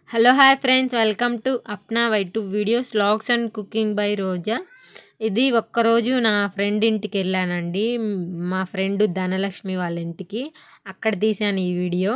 Hello hi friends welcome to అప్నా వై టు videos logs and cooking by Roja ఇది ఒక్కరోజు నా ఫ్రెండ్ ఇంటికి వెళ్ళానండి మ్, మా ఫ్రెండ్ ధనలక్ష్మి వాళ్ళ ఇంటికి అక్కడ తీశాను ఈ వీడియో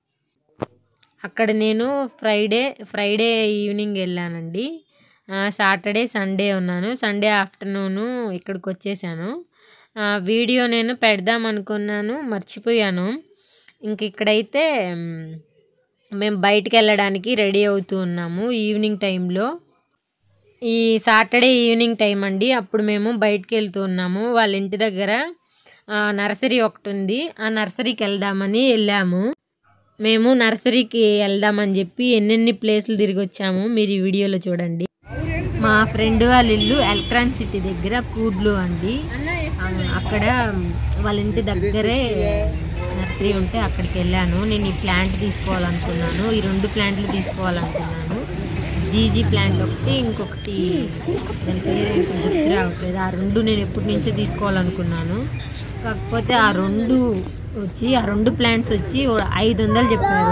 అక్కడ నేను ఫ్రైడే ఫ్రైడే ఈవినింగ్ వెళ్ళానండి ఆ, సాటర్డే సండే ఉన్నాను సండే ఆఫ్టర్నూను ఇక్కడికి వచ్చేసాను ఆ, వీడియో నేను పెడదాం అనుకున్నాను మర్చిపోయాను ఇంక ఇక్కడైతే మ్, మేము బయటికి వెళ్ళడానికి రెడీ అవుతూ ఉన్నాము ఈవినింగ్ టైంలో ఈ సాటర్డే ఈవినింగ్ టైం అండి అప్పుడు మేము బయటికి వెళ్తూ ఉన్నాము వాళ్ళ ఇంటి దగ్గర ఆ, నర్సరీ ఒకటి ఉంది ఆ నర్సరీకి వెళ్దామని వెళ్ళాము మేము నర్సరీకి వెళ్దామని చెప్పి ఎన్నెన్ని ప్లేసులు తిరిగి వచ్చాము మీరు ఈ వీడియోలో చూడండి మా ఫ్రెండ్ వాళ్ళ ఇల్లు ఎలక్ట్రాన్ సిటీ దగ్గర కూడ్లు అండి ఆ, అక్కడ వాళ్ళ ఇంటి దగ్గరే నర్సరీ ఉంటే అక్కడికి వెళ్ళాను నేను ఈ ప్లాంట్ తీసుకోవాలనుకున్నాను ఈ రెండు ప్లాంట్లు తీసుకోవాలనుకున్నాను జీజీ ప్లాంట్ ఒకటి ఇంకొకటి దాని పేరు ఏంటో గుర్తు రావట్లేదు ఆ రెండు నేను ఎప్పటి నుంచో తీసుకోవాలనుకున్నాను కాకపోతే ఆ రెండు వచ్చి ఆ రెండు ప్లాంట్స్ వచ్చి ఓ ఐదు వందలు చెప్పారు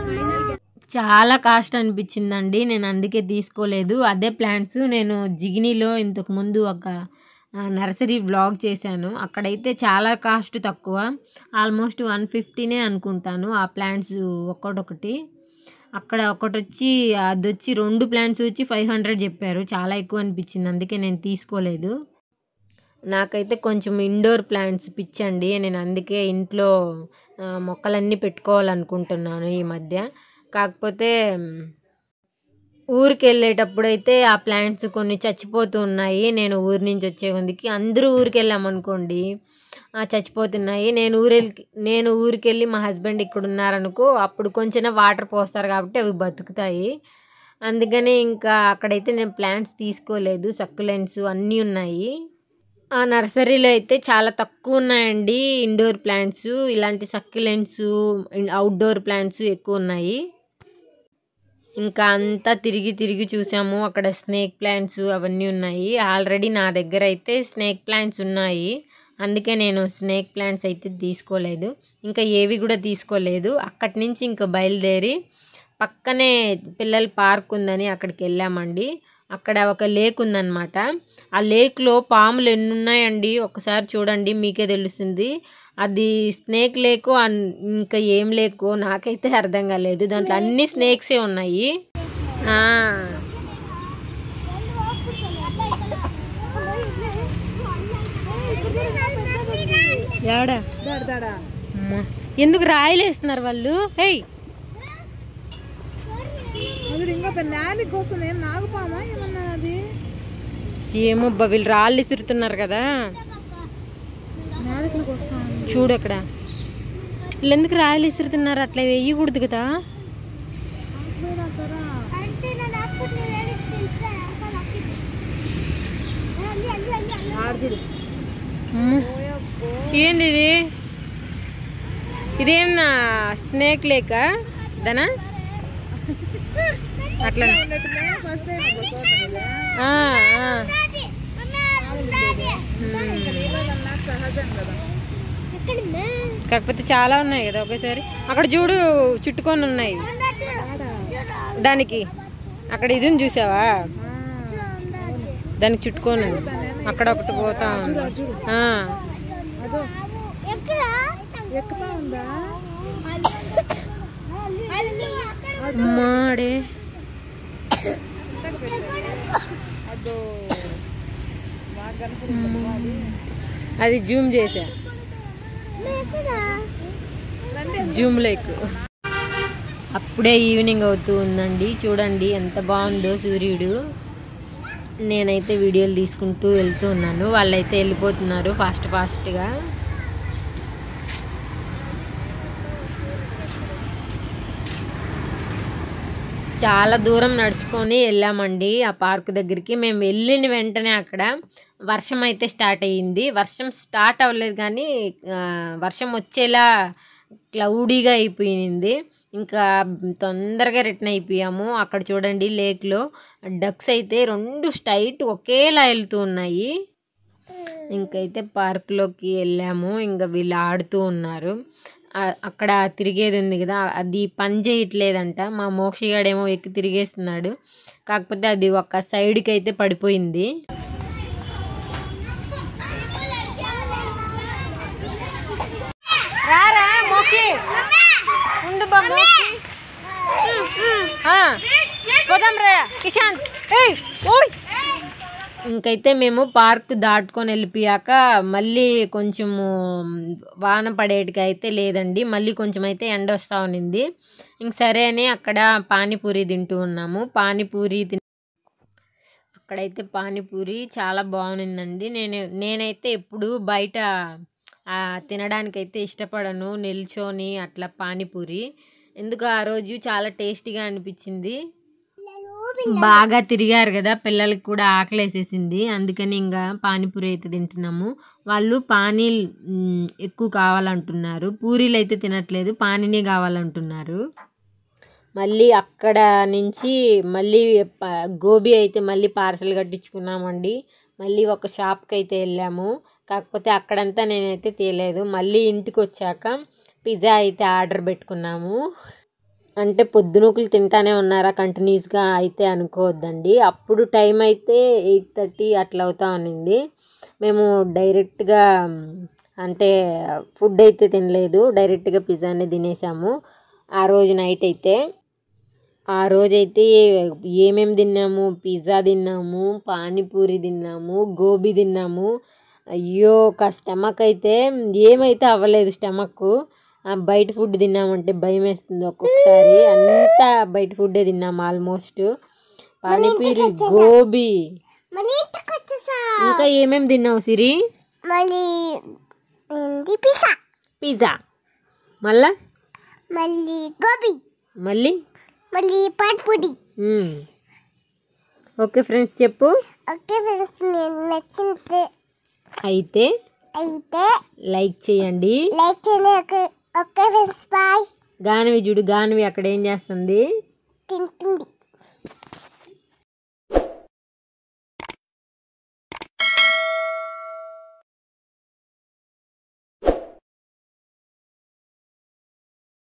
చాలా కాస్ట్ అనిపించిందండి నేను అందుకే తీసుకోలేదు అదే ప్లాంట్స్ నేను జిగినీలో ఇంతకు ముందు ఒక ఆ, నర్సరీ బ్లాగ్ చేశాను అక్కడైతే చాలా కాస్ట్ తక్కువ ఆల్మోస్ట్ వన్ ఫిఫ్టీనే అనుకుంటాను ఆ ప్లాంట్స్ ఒక్కొక్కటి అక్కడ ఒకటి వచ్చి అది వచ్చి రెండు ప్లాంట్స్ వచ్చి ఫైవ్ హండ్రెడ్ చెప్పారు చాలా ఎక్కువ అనిపించింది అందుకే నేను తీసుకోలేదు నాకైతే కొంచెం ఇండోర్ ప్లాంట్స్ పిచ్చండి నేను అందుకే ఇంట్లో ఆ, మొక్కలన్నీ పెట్టుకోవాలనుకుంటున్నాను ఈ మధ్య కాకపోతే మ్, ఊరికి వెళ్ళేటప్పుడు అయితే ఆ ప్లాంట్స్ కొన్ని చచ్చిపోతూ ఉన్నాయి నేను ఊరి నుంచి వచ్చే కొందికి అందరూ ఊరికి వెళ్ళామనుకోండి ఆ, చచ్చిపోతున్నాయి నేను ఊరెళ్ళి నేను ఊరికి వెళ్ళి మా హస్బెండ్ ఇక్కడ ఉన్నారనుకో అప్పుడు కొంచెం వాటర్ పోస్తారు కాబట్టి అవి బతుకుతాయి అందుకని ఇంకా అక్కడైతే నేను ప్లాంట్స్ తీసుకోలేదు సక్కులెంట్స్ అన్నీ ఉన్నాయి ఆ నర్సరీలో అయితే చాలా తక్కువ ఉన్నాయండి ఇండోర్ ప్లాంట్స్ ఇలాంటి సక్యులెంట్స్ అవుట్డోర్ ప్లాంట్స్ ఎక్కువ ఉన్నాయి ఇంకా అంతా తిరిగి తిరిగి చూసాము అక్కడ స్నేక్ ప్లాంట్స్ అవన్నీ ఉన్నాయి ఆల్రెడీ నా దగ్గర అయితే స్నేక్ ప్లాంట్స్ ఉన్నాయి అందుకే నేను స్నేక్ ప్లాంట్స్ అయితే తీసుకోలేదు ఇంకా ఏవి కూడా తీసుకోలేదు అక్కడి నుంచి ఇంకా బయలుదేరి పక్కనే పిల్లల పార్క్ ఉందని అక్కడికి వెళ్ళామండి అక్కడ ఒక లేక్ ఉందన్నమాట ఆ లేక్లో పాములు ఎన్ని ఉన్నాయండి ఒకసారి చూడండి మీకే తెలుస్తుంది అది స్నేక్ లేకో అన్- ఇంకా ఏం లేకో నాకైతే అర్థం కాలేదు దాంట్లో అన్ని స్నేక్సే ఉన్నాయి ఆ, ఏడా అమ్మా. ఎందుకు రాయలు వేస్తున్నారు వాళ్ళు హేయ్ నాని కోసం ఏం నాగుపామా ఏమన్నా అది ఏమో అబ్బా, వీళ్ళు రాళ్ళు విసురుతున్నారు కదా నాలుగులకు వస్తాను చూడు అక్కడ వీళ్ళు ఎందుకు రాయలు విసురుతున్నారు అట్లా వేయకూడదు కదా ఆర్జుడు అమ్మో. ఏంది ఇది ఇదేమన్నా స్నేక్ లేక దనా అట్లా ఫస్ట్ టైం ఆ, ఆ. సహజం కదా కాకపోతే చాలా ఉన్నాయి కదా ఒకేసారి అక్కడ చూడు చుట్టుకొని ఉన్నాయి దానికి అక్కడ ఇది ఉంది చూసావా దానికి చుట్టుకొని ఉంది అక్కడ ఒకటి పోతా ఉంది ఆ. అదో ఎక్కుతా ఉందా అమ్మాడే అదో బాగా కనపడుతుంది అది అది జూమ్ చేసా జూమ్ లేక్ అప్పుడే ఈవినింగ్ అవుతూ ఉందండి చూడండి ఎంత బాగుందో సూర్యుడు నేనైతే వీడియోలు తీసుకుంటూ వెళ్తూ ఉన్నాను వాళ్ళైతే వెళ్ళిపోతున్నారు ఫాస్ట్ ఫాస్ట్గా చాలా దూరం నడుచుకొని వెళ్ళామండి ఆ పార్క్ దగ్గరికి మేము వెళ్ళిన వెంటనే అక్కడ వర్షం అయితే స్టార్ట్ అయ్యింది వర్షం స్టార్ట్ అవ్వలేదు కానీ ఆ, వర్షం వచ్చేలా క్లౌడీగా అయిపోయింది ఇంకా తొందరగా రిటర్న్ అయిపోయాము అక్కడ చూడండి లేక్లో డక్స్ అయితే రెండు స్ట్రైట్ ఒకేలా వెళ్తూ ఉన్నాయి ఇంకైతే పార్క్లోకి వెళ్ళాము ఇంకా వీళ్ళు ఆడుతూ ఉన్నారు ఆ- అక్కడ తిరిగేది ఉంది కదా అది పని చేయట్లేదంట మా మోక్షగాడేమో ఎక్కి తిరిగేస్తున్నాడు కాకపోతే అది ఒక సైడ్కి అయితే పడిపోయింది రారా మోక్షి ఉండు బా మోక్షి ఆ, పోదాం రా కిషాన్ ఏయ్ ఓయ్ ఇంకైతే మేము పార్క్ దాటుకొని వెళ్ళిపోయాక మళ్ళీ కొంచెము వాన పడేటికి అయితే లేదండి మళ్ళీ కొంచెం అయితే ఎండ వస్తూ ఉన్నింది ఇంక సరే అని అక్కడ పానీపూరి తింటూ ఉన్నాము పానీపూరి తిన్ అక్కడైతే పానీపూరి చాలా బాగుండిందండి నేను నేనైతే ఎప్పుడు బయట ఆ, తినడానికైతే ఇష్టపడను నిల్చొని అట్లా పానీపూరి ఎందుకు ఆ రోజు చాలా టేస్టీగా అనిపించింది బాగా తిరిగారు కదా పిల్లలకి కూడా ఆకలేసేసింది అందుకని ఇంకా పానీపూరి అయితే తింటున్నాము వాళ్ళు పానీ మ్, ఎక్కువ కావాలంటున్నారు పూరీలు అయితే తినట్లేదు పానీనే కావాలంటున్నారు మళ్ళీ అక్కడ నుంచి మళ్ళీ ప- గోబీ అయితే మళ్ళీ పార్సల్ కట్టించుకున్నామండి మళ్ళీ ఒక షాప్కి అయితే వెళ్ళాము కాకపోతే అక్కడంతా నేనైతే తీయలేదు మళ్ళీ ఇంటికి వచ్చాక పిజ్జా అయితే ఆర్డర్ పెట్టుకున్నాము అంటే పొద్దునూకులు తింటానే ఉన్నారా కంటిన్యూస్గా అయితే అనుకోవద్దండి అప్పుడు టైం అయితే ఎయిట్ థర్టీ అట్లా అవుతా ఉన్నింది మేము డైరెక్ట్గా అంటే ఫుడ్ అయితే తినలేదు డైరెక్ట్గా పిజ్జానే తినేసాము ఆ రోజు నైట్ అయితే ఆ రోజైతే ఏమేమి తిన్నాము పిజ్జా తిన్నాము పానీపూరి తిన్నాము గోబీ తిన్నాము అయ్యో ఒక స్టమక్ అయితే ఏమైతే అవ్వలేదు స్టమక్ బయట ఫుడ్ తిన్నామంటే భయం వేస్తుంది ఒక్కొక్కసారి అంతా బయట ఫుడ్డే తిన్నాము ఆల్మోస్ట్ పానీపూరి గోబీ మళ్ళీ ఇంటికి వచ్చేసా ఇంకా ఏమేమి తిన్నావు సిరి మళ్ళీ ఏంటి పిసా పిజ్జా మళ్ళా మళ్ళీ గోబీ మళ్ళీ మళ్ళీ పానిపూరి మ్మ్. ఓకే ఫ్రెండ్స్ చెప్పు ఓకే ఫ్రెండ్స్ నేను నచ్చింది అయితే అయితే లైక్ చేయండి లైక్ చేయండి okay okay friends bye Ganavi చూడు గానవి అక్కడ ఏం చేస్తుంది తింటుంది